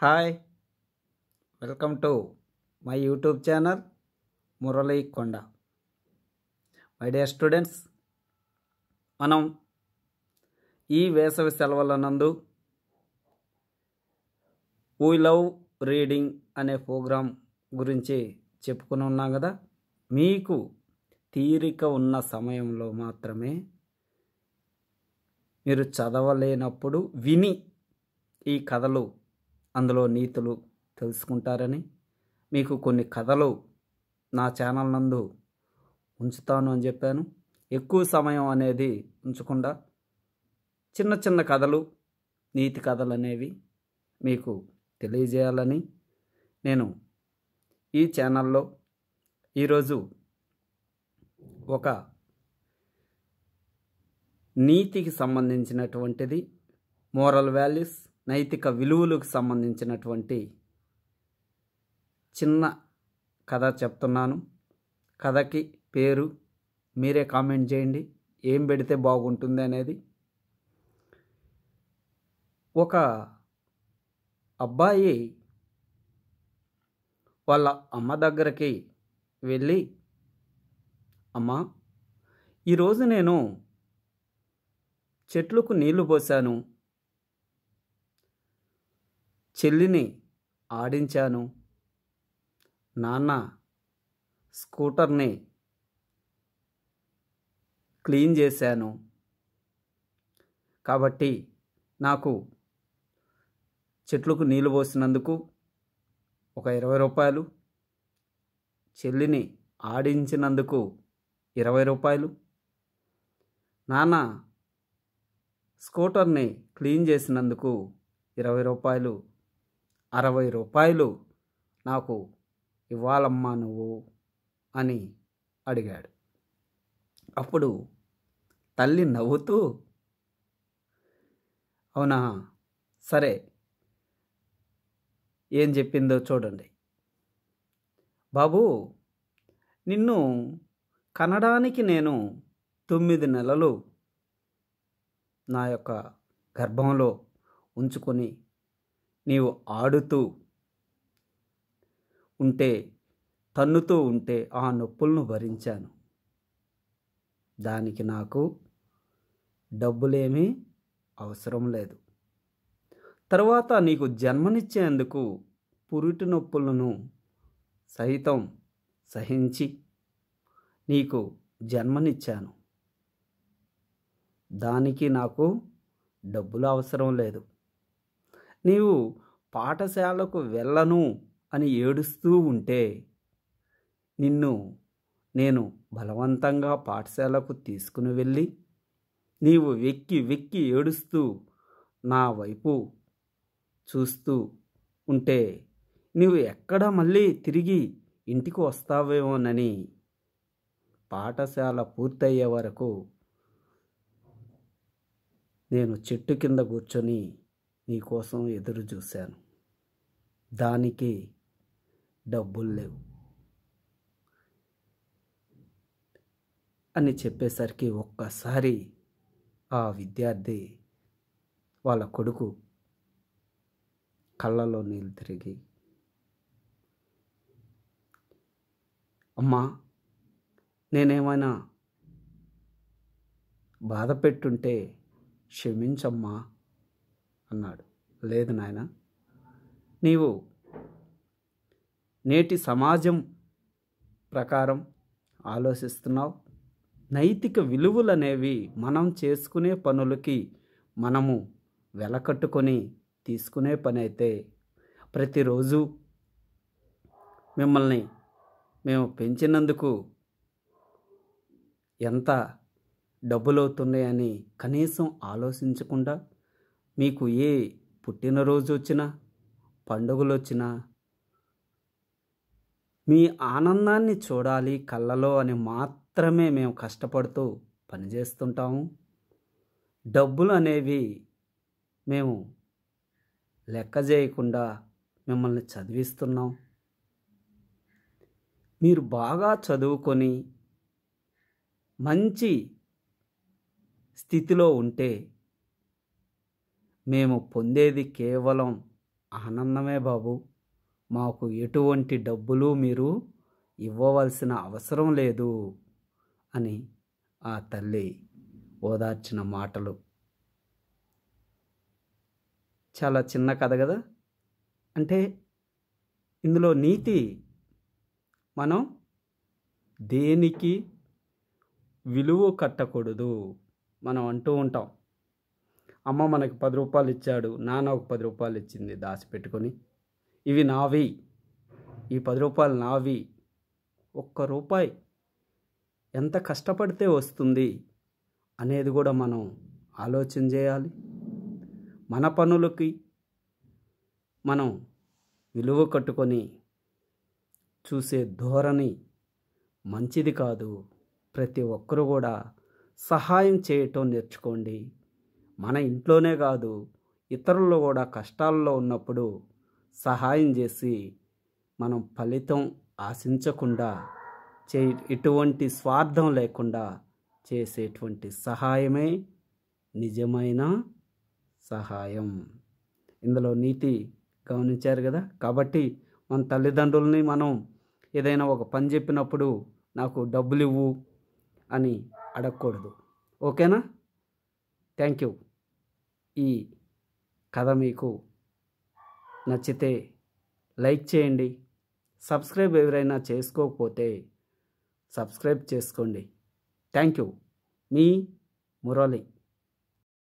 hi welcome to my YouTube channel Murali Konda my dear students మనం ఈ వేసవి సెలవుల నందు వీ లవ్ రీడింగ్ అనే ప్రోగ్రాం గురించి చెప్పుకుని ఉన్నాం కదా మీకు తీరిక ఉన్న సమయంలో మాత్రమే మీరు చదవలేనప్పుడు విని ఈ కథలు అందులో నీతులు తెలుసుకుంటారని మీకు కొన్ని కథలు నా ఛానల్ నందు ఉంచుతాను అని చెప్పాను ఎక్కువ సమయం అనేది ఉంచకుండా చిన్న చిన్న కథలు నీతి కథలు అనేవి మీకు తెలియజేయాలని నేను ఈ ఛానల్లో ఈరోజు ఒక నీతికి సంబంధించినటువంటిది మోరల్ వాల్యూస్ నైతిక విలువలకు సంబంధించినటువంటి చిన్న కథ చెప్తున్నాను కథకి పేరు మీరే కామెంట్ చేయండి ఏం పెడితే బాగుంటుంది అనేది ఒక అబ్బాయి వాళ్ళ అమ్మ దగ్గరికి వెళ్ళి అమ్మ ఈరోజు నేను చెట్లకు నీళ్లు పోశాను చెల్లిని ఆడించాను నాన్న స్కూటర్ని క్లీన్ చేశాను కాబట్టి నాకు చెట్లకు నీళ్ళు పోసినందుకు ఒక ఇరవై రూపాయలు చెల్లిని ఆడించినందుకు ఇరవై రూపాయలు నాన్న స్కూటర్ని క్లీన్ చేసినందుకు ఇరవై రూపాయలు అరవై రూపాయలు నాకు ఇవ్వాలమ్మా నువ్వు అని అడిగాడు అప్పుడు తల్లి నవ్వుతూ అవునా సరే ఏం చెప్పిందో చూడండి బాబు నిన్ను కనడానికి నేను తొమ్మిది నెలలు నా యొక్క గర్భంలో ఉంచుకొని నీవు ఆడుతూ ఉంటే తన్నుతూ ఉంటే ఆ నొప్పులను భరించాను దానికి నాకు డబ్బులేమీ అవసరం లేదు తర్వాత నీకు జన్మనిచ్చేందుకు పురిటి నొప్పులను సహితం సహించి నీకు జన్మనిచ్చాను దానికి నాకు డబ్బులు అవసరం లేదు నీవు పాఠశాలకు వెళ్ళను అని ఏడుస్తూ ఉంటే నిన్ను నేను బలవంతంగా పాఠశాలకు తీసుకుని వెళ్ళి నీవు వెక్కి వెక్కి ఏడుస్తూ నా వైపు చూస్తూ ఉంటే నీవు ఎక్కడ మళ్ళీ తిరిగి ఇంటికి వస్తావేమోనని పాఠశాల పూర్తయ్యే వరకు నేను చెట్టు కింద కూర్చొని నీకోసం ఎదురు చూశాను దానికి డబ్బులు లేవు అని చెప్పేసరికి ఒక్కసారి ఆ విద్యార్థి వాళ్ళ కొడుకు కళ్ళలో నీళ్ళు తిరిగి అమ్మా నేనేమైనా బాధ పెట్టుంటే క్షమించమ్మా అన్నాడు లేదు నాయన నీవు నేటి సమాజం ప్రకారం ఆలోచిస్తున్నావు నైతిక విలువలు అనేవి మనం చేసుకునే పనులకి మనము వెలకట్టుకొని తీసుకునే పని అయితే ప్రతిరోజు మిమ్మల్ని మేము పెంచినందుకు ఎంత డబ్బులు అవుతున్నాయని కనీసం ఆలోచించకుండా మీకు ఏ పుట్టినరోజు వచ్చినా పండుగలు వచ్చినా మీ ఆనందాన్ని చూడాలి కళ్ళలో అని మాత్రమే మేము కష్టపడుతూ పనిచేస్తుంటాము డబ్బులు అనేవి మేము లెక్క చేయకుండా మిమ్మల్ని చదివిస్తున్నాం మీరు బాగా చదువుకొని మంచి స్థితిలో ఉంటే మేము పొందేది కేవలం ఆనందమే బాబు మాకు ఎటువంటి డబ్బులు మీరు ఇవ్వవలసిన అవసరం లేదు అని ఆ తల్లి ఓదార్చిన మాటలు చాలా చిన్న కథ కదా అంటే ఇందులో నీతి మనం దేనికి విలువ కట్టకూడదు మనం అంటూ ఉంటాం అమ్మ మనకి పది రూపాయలు ఇచ్చాడు నాన్న ఒక పది రూపాయలు ఇచ్చింది దాచిపెట్టుకొని ఇవి నావి ఈ పది రూపాయలు నావి ఒక్క రూపాయి ఎంత కష్టపడితే వస్తుంది అనేది కూడా మనం ఆలోచన చేయాలి మన పనులకి మనం విలువ కట్టుకొని చూసే ధోరణి మంచిది కాదు ప్రతి ఒక్కరు కూడా సహాయం చేయటం నేర్చుకోండి మన ఇంట్లోనే కాదు ఇతరులు కూడా కష్టాల్లో ఉన్నప్పుడు సహాయం చేసి మనం ఫలితం ఆశించకుండా చే ఎటువంటి స్వార్థం లేకుండా చేసేటువంటి సహాయమే నిజమైన సహాయం ఇందులో నీతి గమనించారు కదా కాబట్టి మన తల్లిదండ్రులని మనం ఏదైనా ఒక పని చెప్పినప్పుడు నాకు డబ్బులు ఇవ్వు అని అడగకూడదు ఓకేనా థ్యాంక్ యూ ఈ కథ మీకు నచ్చితే లైక్ చేయండి సబ్స్క్రైబ్ ఎవరైనా చేసుకోకపోతే సబ్స్క్రైబ్ చేసుకోండి థ్యాంక్ యూ మీ మురళి